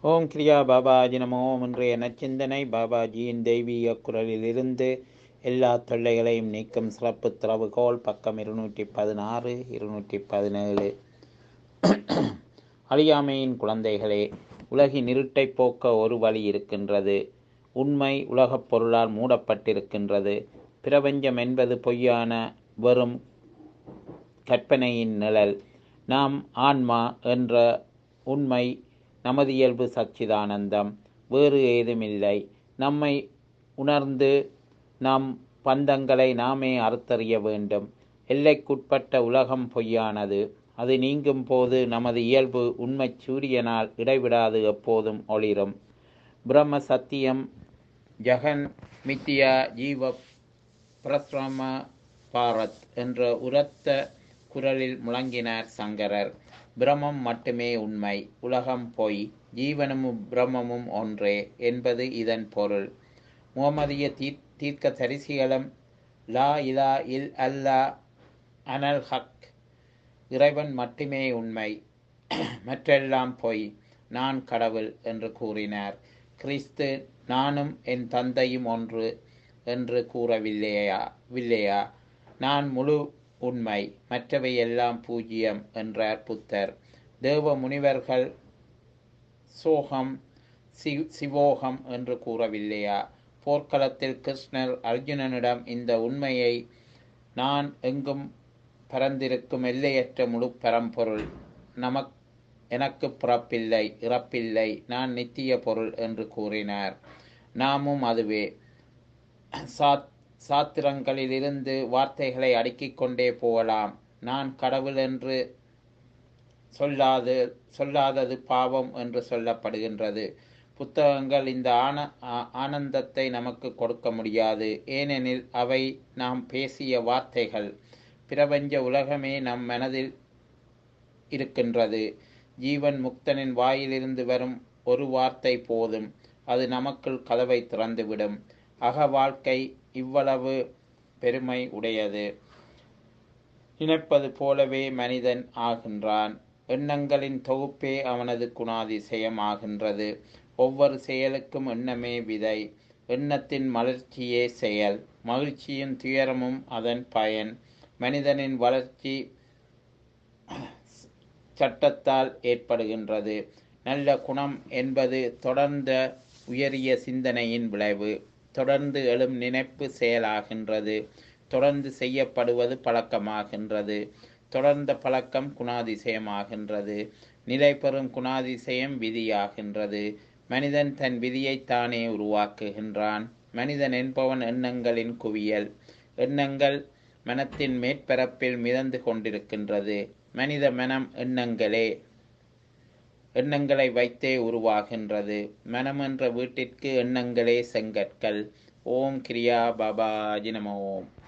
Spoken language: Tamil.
ஓம் கிரியா பாபாஜி நமோ இன்றைய நச்சிந்தனை பாபாஜியின் தெய்வீக குரலிலிருந்து எல்லா தொல்லைகளையும் நீக்கும் சிறப்பு திறவுகோல் பக்கம் இருநூற்றி பதினாறு இருநூற்றி பதினேழு அழியாமையின் குழந்தைகளே உலகின் இருட்டை போக்க ஒரு வழி இருக்கின்றது உண்மை உலகப் பொருளால் மூடப்பட்டிருக்கின்றது பிரபஞ்சம் என்பது பொய்யான வெறும் கற்பனையின் நிழல் நாம் ஆன்மா என்ற உண்மை நமது இயல்பு சச்சிதானந்தம் வேறு ஏதுமில்லை நம்மை உணர்ந்து நம் பந்தங்களை நாமே அறுத்தறிய வேண்டும் எல்லைக்குட்பட்ட உலகம் பொய்யானது அது நீங்கும் போது நமது இயல்பு உண்மை சூரியனால் இடைவிடாது எப்போதும் ஒளிரும் பிரம்ம சத்தியம் ஜெகன் மித்தியா ஜீவ பிரஸ்ரம பாரத் என்ற உரத்த குரலில் முழங்கினார் சங்கரர் பிரமம் மட்டுமே உண்மை உலகம் பொய் ஜீவனமும் பிரம்மமும் ஒன்றே என்பது இதன் பொருள் முகமதிய தீர் தீர்க்க தரிசிகளும் லா இலா இல் அல்லா அனல் ஹக் இறைவன் மட்டுமே உண்மை மற்றெல்லாம் பொய் நான் கடவுள் என்று கூறினார் கிறிஸ்து நானும் என் தந்தையும் ஒன்று என்று கூறவில்லையா வில்லையா நான் முழு உண்மை மற்றவை எல்லாம் பூஜ்யம் என்றார் புத்தர் தேவ முனிவர்கள் சோகம் சி சிவோகம் என்று கூறவில்லையா போர்க்களத்தில் கிருஷ்ணர் அர்ஜுனனிடம் இந்த உண்மையை நான் எங்கும் பரந்திருக்கும் எல்லையற்ற முழு பரம்பொருள் நமக் எனக்கு பிறப்பில்லை இறப்பில்லை நான் நித்திய பொருள் என்று கூறினார் நாமும் அதுவே சாத் சாத்திரங்களிலிருந்து வார்த்தைகளை அடுக்கிக் கொண்டே போகலாம் நான் கடவுள் என்று சொல்லாது சொல்லாதது பாவம் என்று சொல்லப்படுகின்றது புத்தகங்கள் இந்த ஆன ஆனந்தத்தை நமக்கு கொடுக்க முடியாது ஏனெனில் அவை நாம் பேசிய வார்த்தைகள் பிரபஞ்ச உலகமே நம் மனதில் இருக்கின்றது ஜீவன் முக்தனின் வாயிலிருந்து வரும் ஒரு வார்த்தை போதும் அது நமக்குள் கதவை திறந்துவிடும் அக வாழ்க்கை இவ்வளவு பெருமை உடையது நினைப்பது போலவே மனிதன் ஆகின்றான் எண்ணங்களின் தொகுப்பே அவனது குணாதிசயம் ஆகின்றது ஒவ்வொரு செயலுக்கும் எண்ணமே விதை எண்ணத்தின் மலர்ச்சியே செயல் மகிழ்ச்சியும் துயரமும் அதன் பயன் மனிதனின் வளர்ச்சி சட்டத்தால் ஏற்படுகின்றது நல்ல குணம் என்பது தொடர்ந்த உயரிய சிந்தனையின் விளைவு தொடர்ந்து எழும் நினைப்பு செயலாகின்றது தொடர்ந்து செய்யப்படுவது பழக்கமாகின்றது தொடர்ந்த பழக்கம் குணாதிசயமாகின்றது நிலை பெறும் குணாதிசயம் விதியாகின்றது மனிதன் தன் விதியைத்தானே உருவாக்குகின்றான் மனிதன் என்பவன் எண்ணங்களின் குவியல் எண்ணங்கள் மனத்தின் மேற்பரப்பில் மிதந்து கொண்டிருக்கின்றது மனித மனம் எண்ணங்களே எண்ணங்களை வைத்தே உருவாகின்றது மனம் என்ற வீட்டிற்கு எண்ணங்களே செங்கற்கள் ஓம் கிரியா பாபாஜி நம ஓம்